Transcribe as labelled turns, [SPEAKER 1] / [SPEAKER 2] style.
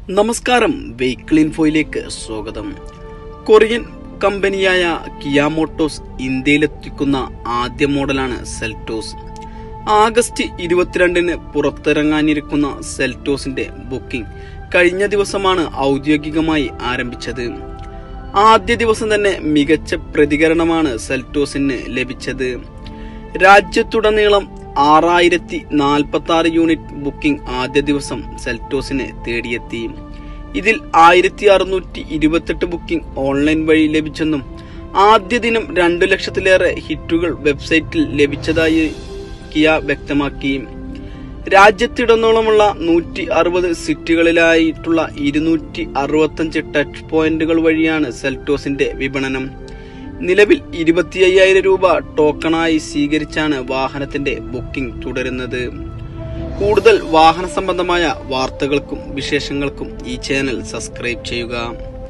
[SPEAKER 1] നമസ്കാരം വെഹിക്കിൾ ഇൻഫോയിലേക്ക് സ്വാഗതം കൊറിയൻ കമ്പനിയായ കിയ മോട്ടോഴ്സ് ഇന്ത്യയിലെത്തിക്കുന്ന ആദ്യ മോഡലാണ് സെൽറ്റോസ് ആഗസ്റ്റ് ഇരുപത്തിരണ്ടിന് പുറത്തിറങ്ങാനിരിക്കുന്ന സെൽറ്റോസിന്റെ ബുക്കിംഗ് കഴിഞ്ഞ ദിവസമാണ് ഔദ്യോഗികമായി ആരംഭിച്ചത് ആദ്യ ദിവസം തന്നെ മികച്ച പ്രതികരണമാണ് സെൽറ്റോസിന് ലഭിച്ചത് രാജ്യത്തുടനീളം ആറായിരത്തി നാൽപ്പത്തി ആറ് യൂണിറ്റ് ബുക്കിംഗ് ആദ്യ ദിവസം സെൽറ്റോസിന് തേടിയെത്തി ഇതിൽ ആയിരത്തി അറുന്നൂറ്റി ഇരുപത്തെട്ട് ബുക്കിംഗ് ഓൺലൈൻ വഴി ലഭിച്ചെന്നും ആദ്യ ദിനം രണ്ടു ലക്ഷത്തിലേറെ ഹിറ്റുകൾ വെബ്സൈറ്റിൽ ലഭിച്ചതായി കിയ വ്യക്തമാക്കി രാജ്യത്തിടനീളമുള്ള നൂറ്റി അറുപത് സിറ്റികളിലായിട്ടുള്ള ഇരുന്നൂറ്റി അറുപത്തഞ്ച് ടച്ച് പോയിന്റുകൾ വഴിയാണ് സെൽറ്റോസിന്റെ വിപണനം നിലവിൽ ഇരുപത്തി അയ്യായിരം രൂപ ടോക്കണായി സ്വീകരിച്ചാണ് വാഹനത്തിന്റെ ബുക്കിംഗ് തുടരുന്നത് കൂടുതൽ വാഹന സംബന്ധമായ വാർത്തകൾക്കും വിശേഷങ്ങൾക്കും ഈ ചാനൽ സബ്സ്ക്രൈബ് ചെയ്യുക